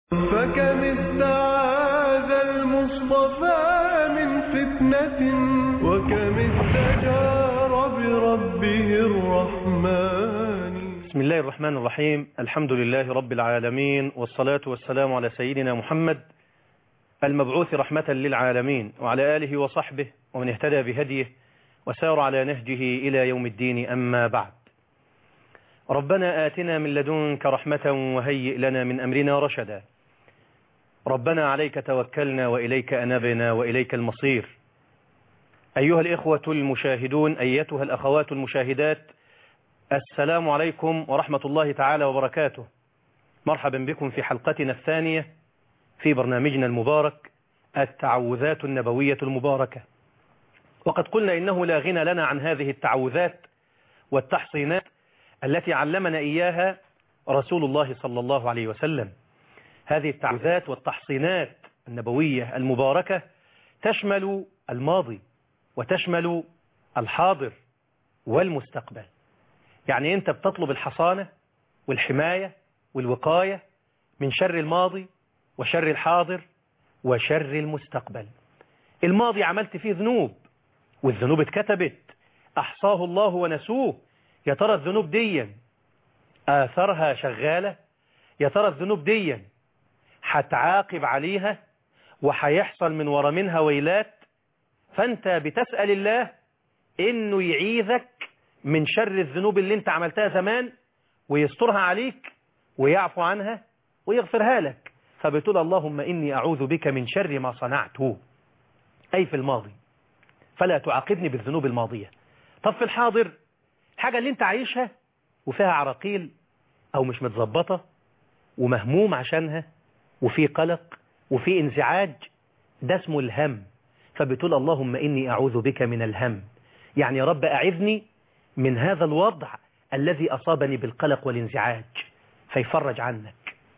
فكم استعاذ المصطفى من فتنة وكم استجار بربه الرحمن بسم الله الرحمن الرحيم الحمد لله رب العالمين والصلاة والسلام على سيدنا محمد المبعوث رحمة للعالمين وعلى آله وصحبه ومن اهتدى بهديه وسار على نهجه إلى يوم الدين أما بعد ربنا آتنا من لدنك رحمة وهيئ لنا من أمرنا رشدا ربنا عليك توكلنا وإليك أنبنا وإليك المصير أيها الإخوة المشاهدون أيتها الأخوات المشاهدات السلام عليكم ورحمة الله تعالى وبركاته مرحبا بكم في حلقتنا الثانية في برنامجنا المبارك التعوذات النبوية المباركة وقد قلنا إنه لا غنى لنا عن هذه التعوذات والتحصينات التي علمنا إياها رسول الله صلى الله عليه وسلم هذه التعوذات والتحصينات النبوية المباركة تشمل الماضي وتشمل الحاضر والمستقبل يعني أنت بتطلب الحصانة والحماية والوقاية من شر الماضي وشر الحاضر وشر المستقبل الماضي عملت فيه ذنوب والذنوب اتكتبت أحصاه الله ونسوه يا ترى الذنوب ديا آثرها شغالة يا ترى الذنوب ديا هتعاقب عليها وهيحصل من ورا منها ويلات فانت بتسأل الله انه يعيذك من شر الذنوب اللي انت عملتها زمان ويسترها عليك ويعفو عنها ويغفرها لك فبتقول اللهم إني أعوذ بك من شر ما صنعته أي في الماضي فلا تعاقبني بالذنوب الماضية طب في الحاضر الحاجة اللي انت عايشها وفيها عراقيل أو مش متظبطة ومهموم عشانها وفي قلق وفي انزعاج ده اسمه الهم فبتقول اللهم إني أعوذ بك من الهم يعني يا رب أعذني من هذا الوضع الذي أصابني بالقلق والانزعاج فيفرج عنك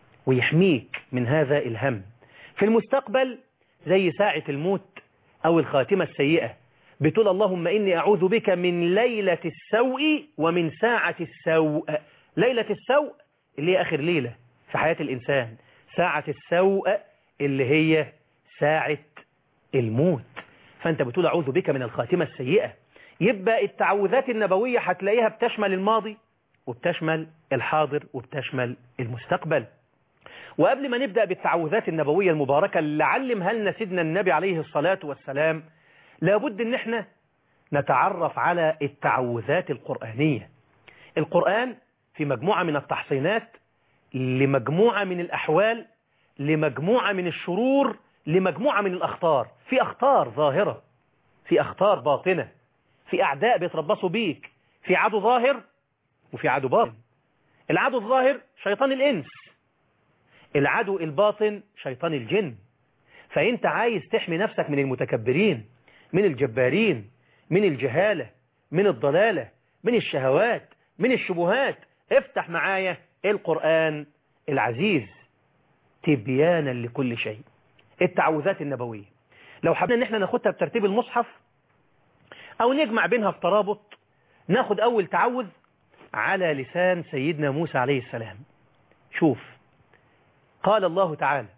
ويحميك من هذا الهم في المستقبل زي ساعة الموت أو الخاتمة السيئة بتقول اللهم إني أعوذ بك من ليلة السوء ومن ساعة السوء ليلة السوء اللي هي آخر ليلة في حياة الإنسان ساعة السوء اللي هي ساعة الموت فأنت بتقول أعوذ بك من الخاتمة السيئة يبقى التعوذات النبوية هتلاقيها بتشمل الماضي وبتشمل الحاضر وبتشمل المستقبل وقبل ما نبدأ بالتعوذات النبوية المباركة اللي علمها لنا سيدنا النبي عليه الصلاة والسلام لابد ان احنا نتعرف على التعوذات القرآنية القرآن في مجموعة من التحصينات لمجموعة من الأحوال لمجموعة من الشرور لمجموعة من الأخطار في أخطار ظاهرة في أخطار باطنة في أعداء بيتربصوا بيك في عدو ظاهر وفي عدو باطن العدو الظاهر شيطان الإنس العدو الباطن شيطان الجن فأنت عايز تحمي نفسك من المتكبرين من الجبارين من الجهالة من الضلالة من الشهوات من الشبهات افتح معايا القرآن العزيز تبيانا لكل شيء التعوذات النبوية لو حبينا ان احنا ناخدها بترتيب المصحف او نجمع بينها في ترابط ناخد اول تعوذ على لسان سيدنا موسى عليه السلام شوف قال الله تعالى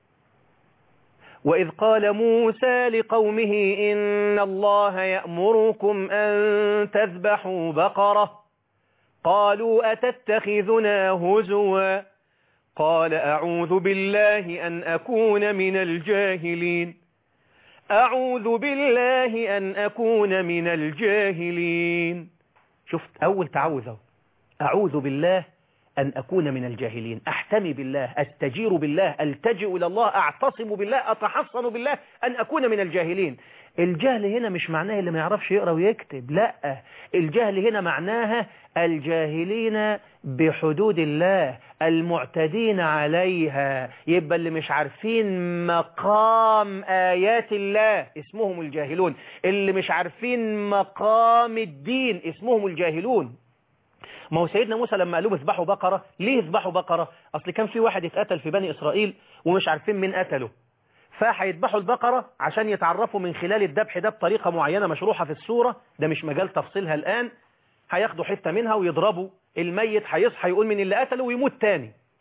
وإذ قال موسى لقومه إن الله يأمركم أن تذبحوا بقرة قالوا أتتخذنا هزوا قال أعوذ بالله أن أكون من الجاهلين أعوذ بالله أن أكون من الجاهلين شفت أول تعوذ أعوذ بالله أن أكون من الجاهلين أحتمي بالله أستجير بالله ألتجئ إلى الله أعتصم بالله أتحصن بالله أن أكون من الجاهلين الجهل هنا مش معناه اللي ما يعرفش يقرأ ويكتب لا الجهل هنا معناها الجاهلين بحدود الله المعتدين عليها يبقى اللي مش عارفين مقام آيات الله اسمهم الجاهلون اللي مش عارفين مقام الدين اسمهم الجاهلون ما هو سيدنا موسى لما قالوا اذبحوا بقرة ليه اذبحوا بقرة اصل كان في واحد اتقتل في بني اسرائيل ومش عارفين مين قتله فهيذبحوا البقرة عشان يتعرفوا من خلال الذبح ده بطريقة معينة مشروحة في السورة ده مش مجال تفصيلها الآن هياخدوا حتة منها ويضربوا الميت هيصحى يقول من اللي قتله ويموت تاني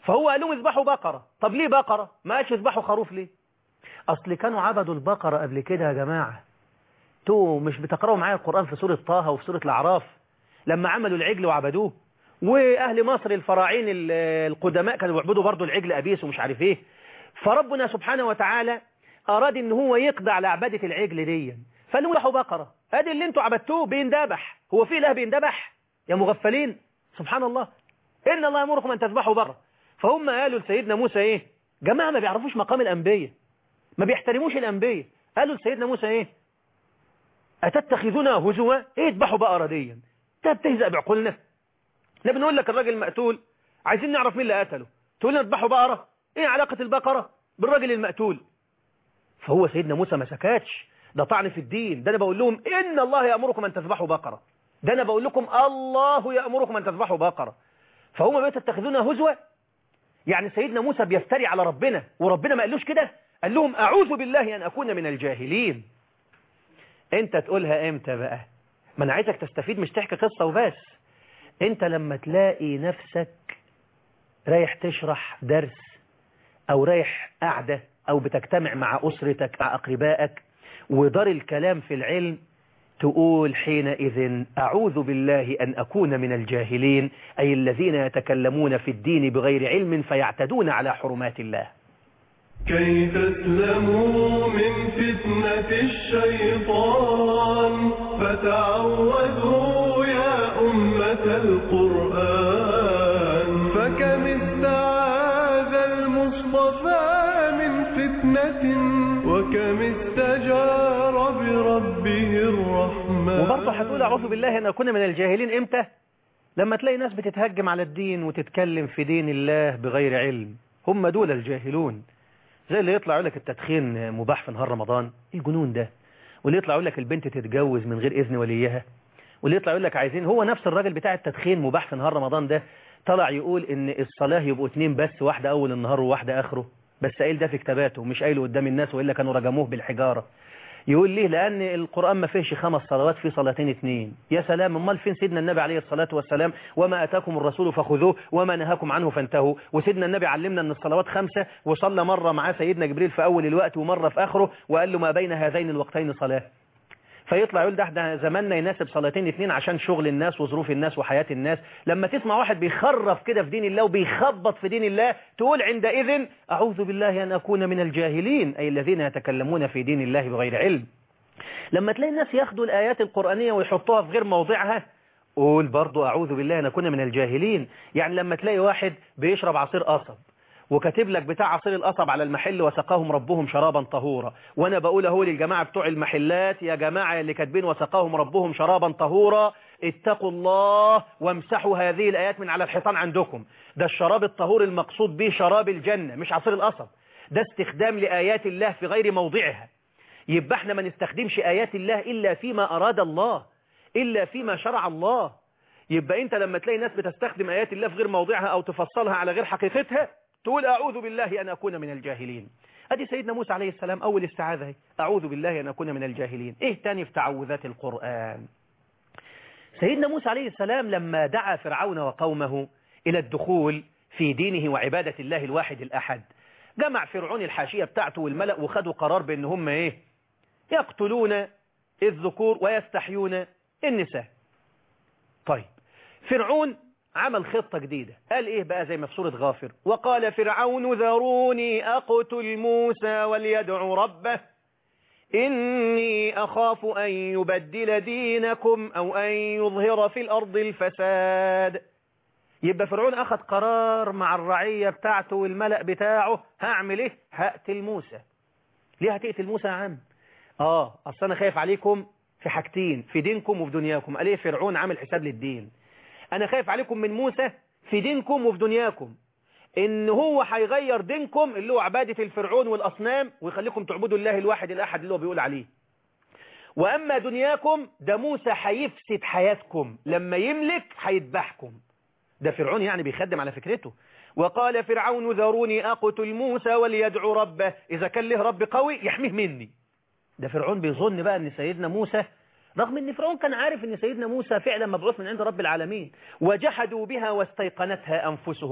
فهو قال لهم اذبحوا بقرة طب ليه بقرة ما قالش اذبحوا خروف ليه اصل كانوا عبدوا البقرة قبل كده يا جماعة تو مش بتقرأوا معايا القرآن في سورة طه وفي سورة الأعراف لما عملوا العجل وعبدوه وأهل مصر الفراعين القدماء كانوا بيعبدوا برضو العجل أبيس ومش عارف ايه فربنا سبحانه وتعالى أراد ان هو يقضي على عبادة العجل دي فقالوا له بقرة ادي اللي انتوا عبدتوه بيندبح هو في اله بيندبح يا مغفلين سبحان الله إن الله يأمركم أن تذبحوا بقرة فهم قالوا لسيدنا موسى ايه جماعة ما بيعرفوش مقام الأنبياء ما بيحترموش الأنبياء قالوا لسيدنا موسى ايه أتتخذنا هزوا ايه اذبحوا بقرة دي انت بتهزأ بعقولنا احنا بنقول لك الراجل مقتول عايزين نعرف مين اللي قتله تقول لنا اذبحوا بقرة ايه علاقة البقرة بالراجل المقتول فهو سيدنا موسى ما سكتش ده طعن في الدين ده انا بقول لهم ان الله يأمركم ان تذبحوا بقرة ده انا بقول لكم الله يأمركم ان تذبحوا بقرة فهم بيتتخذونها هزوة يعني سيدنا موسى بيفتري على ربنا وربنا ما قالوش كده قال لهم اعوذ بالله ان اكون من الجاهلين انت تقولها امتى بقى ما انا عايزك تستفيد مش تحكي قصة وبس انت لما تلاقي نفسك رايح تشرح درس او رايح قعدة او بتجتمع مع اسرتك مع اقربائك ودار الكلام في العلم تقول حينئذ أعوذ بالله أن أكون من الجاهلين أي الذين يتكلمون في الدين بغير علم فيعتدون على حرمات الله كي تسلموا من فتنة الشيطان فتعوذوا يا أمة القرآن فكم استعاذ المصطفى من فتنة وكم استجار بربه الرحمن وبرضه هتقول أعوذ بالله أن أكون من الجاهلين إمتى لما تلاقي ناس بتتهجم على الدين وتتكلم في دين الله بغير علم هم دول الجاهلون زي اللي يطلع يقول لك التدخين مباح في نهار رمضان ايه الجنون ده واللي يطلع يقول لك البنت تتجوز من غير اذن وليها واللي يطلع يقول لك عايزين هو نفس الراجل بتاع التدخين مباح في نهار رمضان ده طلع يقول ان الصلاة يبقوا اتنين بس واحدة اول النهار وواحدة اخره بس قايل ده في كتاباته مش قايله قدام الناس والا كانوا رجموه بالحجارة يقول ليه لان القرآن ما فيهش خمس صلوات في صلاتين اتنين يا سلام امال فين سيدنا النبي عليه الصلاة والسلام وما اتاكم الرسول فخذوه وما نهاكم عنه فانتهوا وسيدنا النبي علمنا ان الصلوات خمسة وصلى مرة معاه سيدنا جبريل في اول الوقت ومرة في اخره وقال له ما بين هذين الوقتين صلاة فيطلع يقول ده احنا زماننا يناسب صلاتين اتنين عشان شغل الناس وظروف الناس وحياة الناس لما تسمع واحد بيخرف كده في دين الله وبيخبط في دين الله تقول عندئذ أعوذ بالله أن أكون من الجاهلين أي الذين يتكلمون في دين الله بغير علم لما تلاقي الناس ياخدوا الآيات القرآنية ويحطوها في غير موضعها قول برضو أعوذ بالله أن أكون من الجاهلين يعني لما تلاقي واحد بيشرب عصير قصب وكاتب لك بتاع عصير القصب على المحل وسقاهم ربهم شرابا طهورا وانا بقول اهو للجماعه بتوع المحلات يا جماعه اللي كاتبين وسقاهم ربهم شرابا طهورا اتقوا الله وامسحوا هذه الايات من على الحيطان عندكم ده الشراب الطهور المقصود به شراب الجنه مش عصير القصب ده استخدام لايات الله في غير موضعها يبقى احنا ما نستخدمش ايات الله الا فيما اراد الله الا فيما شرع الله يبقى انت لما تلاقي ناس بتستخدم ايات الله في غير موضعها او تفصلها على غير حقيقتها تقول أعوذ بالله أن أكون من الجاهلين أدي سيدنا موسى عليه السلام أول استعاذة أعوذ بالله أن أكون من الجاهلين إيه تاني في تعوذات القرآن سيدنا موسى عليه السلام لما دعا فرعون وقومه إلى الدخول في دينه وعبادة الله الواحد الأحد جمع فرعون الحاشية بتاعته والملأ وخدوا قرار بأن هم إيه يقتلون الذكور ويستحيون النساء طيب فرعون عمل خطة جديدة قال ايه بقى زي ما في سورة غافر وقال فرعون ذروني اقتل موسى وليدعو ربه إني أخاف أن يبدل دينكم أو أن يظهر في الأرض الفساد يبقى فرعون أخذ قرار مع الرعية بتاعته والملأ بتاعه هعمل ايه هقتل موسى ليه هتقتل موسى يا عم اه اصل انا خايف عليكم في حاجتين في دينكم وفي دنياكم قال ايه فرعون عامل حساب للدين انا خايف عليكم من موسى في دينكم وفي دنياكم ان هو هيغير دينكم اللي هو عبادة الفرعون والاصنام ويخليكم تعبدوا الله الواحد الاحد اللي هو بيقول عليه واما دنياكم ده موسى هيفسد حياتكم لما يملك هيذبحكم ده فرعون يعني بيخدم على فكرته وقال فرعون ذروني اقتل موسى وليدعو ربه اذا كان له رب قوي يحميه مني ده فرعون بيظن بقى ان سيدنا موسى رغم ان فرعون كان عارف ان سيدنا موسى فعلا مبعوث من عند رب العالمين وجحدوا بها واستيقنتها انفسهم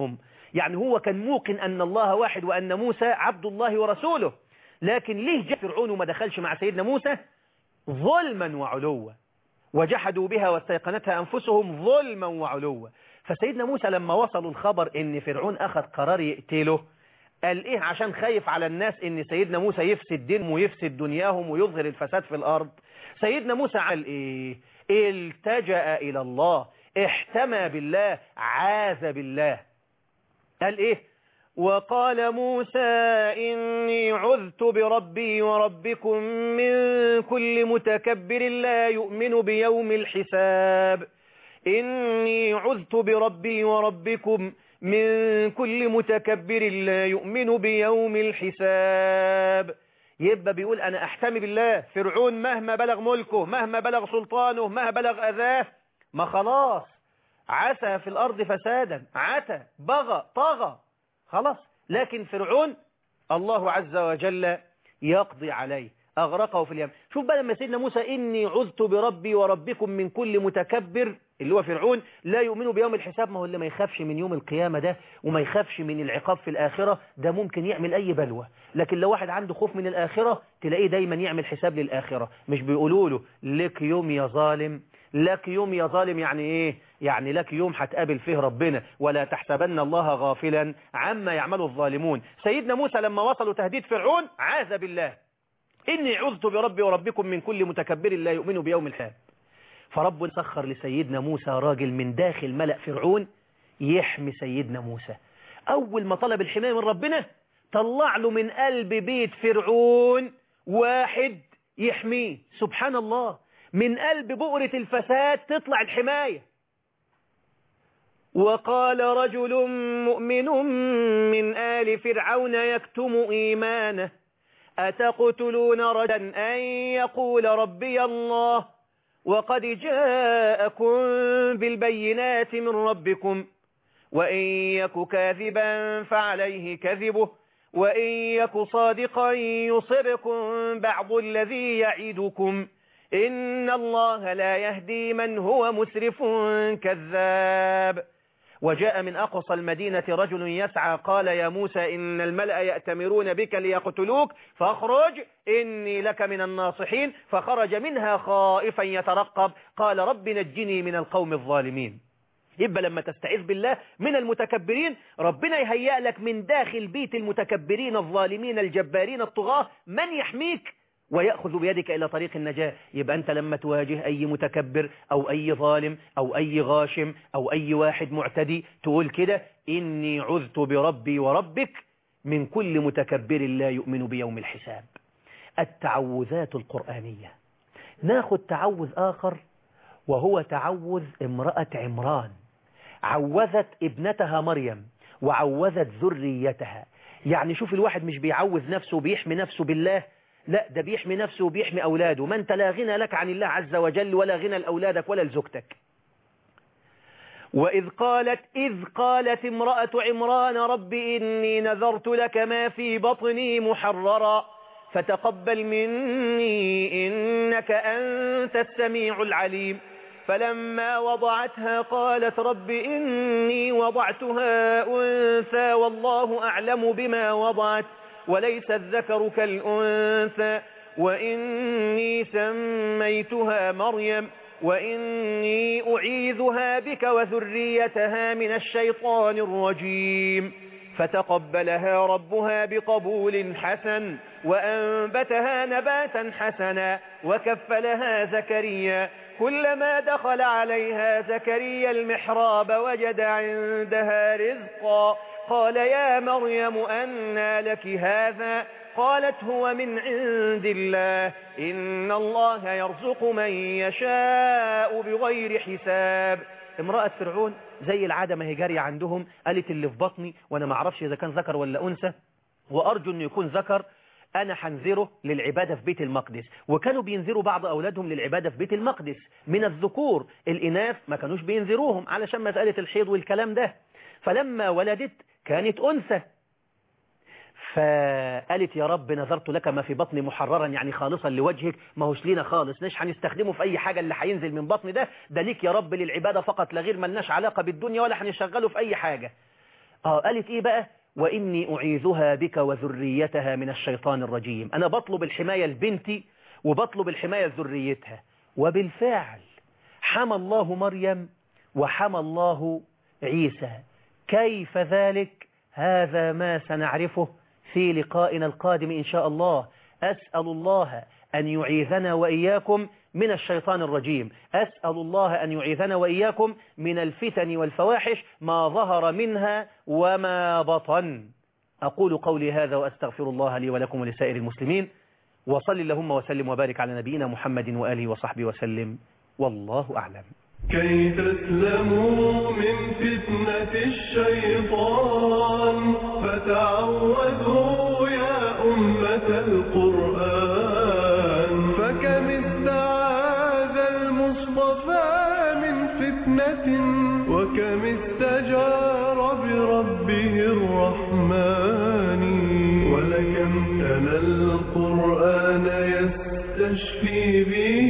يعني هو كان موقن أن الله واحد وأن موسى عبد الله ورسوله لكن ليه جاء فرعون وما دخلش مع سيدنا موسى ظلما وعلوا وجحدوا بها واستيقنتها أنفسهم ظلما وعلوا فسيدنا موسى لما وصلوا الخبر ان فرعون أخذ قرار يقتله قال إيه عشان خايف على الناس ان سيدنا موسى يفسد دينهم ويفسد دنياهم ويظهر الفساد في الأرض سيدنا موسى عمل إيه التجأ إلى الله احتمى بالله عاذ بالله قال إيه وقال موسى إني عذت بربي وربكم من كل متكبر لا يؤمن بيوم الحساب إني عذت بربي وربكم من كل متكبر لا يؤمن بيوم الحساب يبقى بيقول أنا أحتمي بالله فرعون مهما بلغ ملكه مهما بلغ سلطانه مهما بلغ أذاه ما خلاص عسى في الأرض فسادا عتى بغى طغى خلاص لكن فرعون الله عز وجل يقضي عليه أغرقه في اليم شوف بقى لما سيدنا موسى إني عذت بربي وربكم من كل متكبر اللي هو فرعون لا يؤمن بيوم الحساب ما هو اللي ما يخافش من يوم القيامة ده وما يخافش من العقاب في الآخرة ده ممكن يعمل أي بلوى لكن لو واحد عنده خوف من الآخرة تلاقيه دايما يعمل حساب للآخرة مش بيقولوا له لك يوم يا ظالم لك يوم يا ظالم يعني ايه يعني لك يوم هتقابل فيه ربنا ولا تحسبن الله غافلا عما يعمل الظالمون سيدنا موسى لما وصلوا تهديد فرعون عاذ بالله إني عذت بربي وربكم من كل متكبر لا يؤمن بيوم الحساب فرب سخر لسيدنا موسى راجل من داخل ملأ فرعون يحمي سيدنا موسى أول ما طلب الحماية من ربنا طلع له من قلب بيت فرعون واحد يحميه سبحان الله من قلب بؤرة الفساد تطلع الحماية وقال رجل مؤمن من آل فرعون يكتم إيمانه أتقتلون رجلا أن يقول ربي الله وقد جاءكم بالبينات من ربكم وإن يك كاذبا فعليه كذبه وإن يك صادقا يصبكم بعض الذي يعيدكم إن الله لا يهدي من هو مسرف كذاب وجاء من أقصى المدينة رجل يسعى قال يا موسى إن الملأ يأتمرون بك ليقتلوك فاخرج إني لك من الناصحين فخرج منها خائفا يترقب قال رب نجني من القوم الظالمين يبقى لما تستعيذ بالله من المتكبرين ربنا يهيأ لك من داخل بيت المتكبرين الظالمين الجبارين الطغاة من يحميك ويأخذ بيدك إلى طريق النجاة يبقى أنت لما تواجه أي متكبر أو أي ظالم أو أي غاشم أو أي واحد معتدي تقول كده إني عذت بربي وربك من كل متكبر لا يؤمن بيوم الحساب التعوذات القرآنية ناخذ تعوذ آخر وهو تعوذ امرأة عمران عوذت ابنتها مريم وعوذت ذريتها يعني شوف الواحد مش بيعوذ نفسه وبيحمي نفسه بالله لا ده بيحمي نفسه وبيحمي أولاده ما أنت لا غنى لك عن الله عز وجل ولا غنى لأولادك ولا لزوجتك وإذ قالت إذ قالت امرأة عمران رب إني نذرت لك ما في بطني محررا فتقبل مني إنك أنت السميع العليم فلما وضعتها قالت رب إني وضعتها أنثى والله أعلم بما وضعت وليس الذكر كالأنثى وإني سميتها مريم وإني أعيذها بك وذريتها من الشيطان الرجيم فتقبلها ربها بقبول حسن وأنبتها نباتا حسنا وكفلها زكريا كلما دخل عليها زكريا المحراب وجد عندها رزقا قال يا مريم أنى لك هذا قالت هو من عند الله إن الله يرزق من يشاء بغير حساب امرأة فرعون زي العادة ما هي جارية عندهم قالت اللي في بطني وانا ما اعرفش اذا كان ذكر ولا انثى وارجو انه يكون ذكر انا حنذره للعبادة في بيت المقدس وكانوا بينذروا بعض اولادهم للعبادة في بيت المقدس من الذكور الاناث ما كانوش بينذروهم علشان مسألة الحيض والكلام ده فلما ولدت كانت انثى فقالت يا رب نذرت لك ما في بطني محررا يعني خالصا لوجهك ما هوش لينا خالص مش هنستخدمه في اي حاجة اللي هينزل من بطني ده ده ليك يا رب للعبادة فقط لا غير ملناش علاقة بالدنيا ولا هنشغله في اي حاجة آه قالت إيه بقى وإني أعيذها بك وذريتها من الشيطان الرجيم أنا بطلب الحماية لبنتي وبطلب الحماية لذريتها وبالفعل حمى الله مريم وحمى الله عيسى كيف ذلك هذا ما سنعرفه في لقائنا القادم إن شاء الله أسأل الله أن يعيذنا وإياكم من الشيطان الرجيم أسأل الله أن يعيذنا وإياكم من الفتن والفواحش ما ظهر منها وما بطن أقول قولي هذا وأستغفر الله لي ولكم ولسائر المسلمين وصل اللهم وسلم وبارك على نبينا محمد وآله وصحبه وسلم والله أعلم كي تسلموا من فتنة الشيطان فتعوذوا يا أمة القرآن فكم استعاذ المصطفى من فتنة وكم استجار بربه الرحمن ولكم تلا القرآن يستشفي به